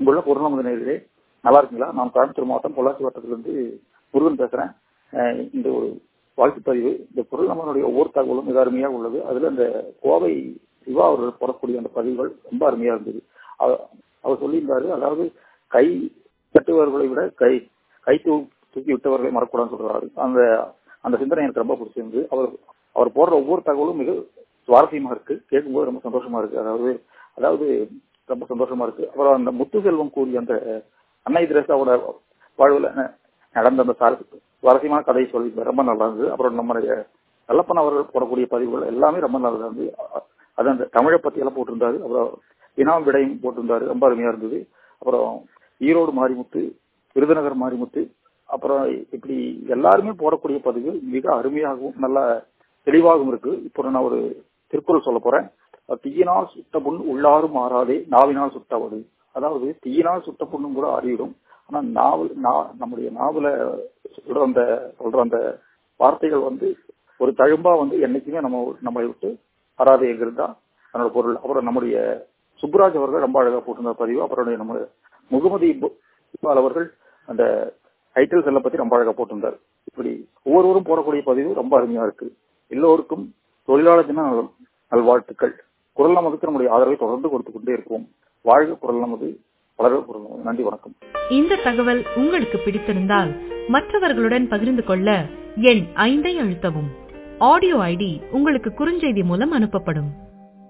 அங்குள்ள பொருளாதார நேர்களே நல்லா இருக்குங்களா நான் கோயம்புத்தூர் மாவட்டம் பொள்ளாச்சி வட்டத்திலிருந்து முருகன் பேசுறேன் அஹ் இந்த ஒரு வாழ்த்து பதிவு இந்த பொருளாதாரனுடைய ஒவ்வொரு தகவலும் மிக அருமையாக உள்ளது அதுல இந்த கோவை சிவா அவர்கள் போடக்கூடிய அந்த பதிவுகள் ரொம்ப அருமையா இருந்தது அவ- அவர் சொல்லியிருந்தாரு அதாவது கை தட்டுபவர்களை விட கை கை தூ- தூக்கி விட்டவர்களை மறக்கூடாதுன்னு சொல்றாரு அந்த அந்த சிந்தனை எனக்கு ரொம்ப பிடிச்சிருந்து அவர் அவர் போடுற ஒவ்வொரு தகவலும் மிக சுவாரஸ்யமா இருக்கு கேட்கும்போது ரொம்ப சந்தோஷமா இருக்கு அதாவது அதாவது ரொம்ப சந்தோஷமா இருக்கு அப்புறம் அந்த முத்துசெல்வம் கூறிய அந்த அன்னை திரேசாவோட வாழ்வுல ந- நடந்த அந்த சார- சுவாரஸ்யமான கதையை சொல்லி ரொம்ப நல்லா இருந்தது அப்புறம் நம்மளுடைய நல்லப்பன் அவர்கள் போடக்கூடிய பதிவுகள் எல்லாமே ரொம்ப நல்லா இருந்தது அ- அது அந்த தமிழை பத்தி எல்லாம் போட்டிருந்தாரு அப்புறம் இனாம் விடையும் போட்டிருந்தாரு ரொம்ப அருமையா இருந்தது அப்புறம் ஈரோடு மாரிமுத்து விருதுநகர் மாரிமுத்து அப்புறம் இப்படி எல்லாருமே போடக்கூடிய பதிவு மிக அருமையாகவும் நல்ல தெளிவாகவும் இருக்கு இப்போ நான் ஒரு திருக்குறள் சொல்ல போறேன் தீயினால் சுட்ட புண் உள்ளாரும் மாறாதே நாவினால் சுட்டவடு அதாவது தீயினால் சுட்ட புண்ணும் கூட அறிவிடும் ஆனா நாவல் நா- நம்முடைய நாவல சுடுற அந்த சொல்ற அந்த வார்த்தைகள் வந்து ஒரு தழும்பா வந்து என்னைக்குமே நம்ம நம்மளை விட்டு வராதேங்கிறது தான் அதனோட பொருள் அப்புறம் நம்முடைய சுப்ராஜ் அவர்கள் ரொம்ப அழகா போட்டிருந்த பதிவு அப்புறம் நம்ம முகமது இப்பு- இக்பால் அவர்கள் அந்த டைட்டில்ஸ் எல்லாம் பத்தி ரொம்ப அழகா போட்டிருந்தார் இப்படி ஒவ்வொருவரும் போடக்கூடிய பதிவு ரொம்ப அருமையா இருக்கு எல்லோருக்கும் தொழிலாளர் தின நல்- நல்வாழ்த்துக்கள் குரல் நமதுக்கு நம்முடைய ஆதரவை தொடர்ந்து கொடுத்து கொண்டே இருப்போம் வாழ்க குரல் நமது வளர குரல் நமது நன்றி வணக்கம் இந்த தகவல் உங்களுக்கு பிடித்திருந்தால் மற்றவர்களுடன் பகிர்ந்து கொள்ள எண் ஐந்தை அழுத்தவும் ஆடியோ ஐடி உங்களுக்கு குறுஞ்செய்தி மூலம் அனுப்பப்படும்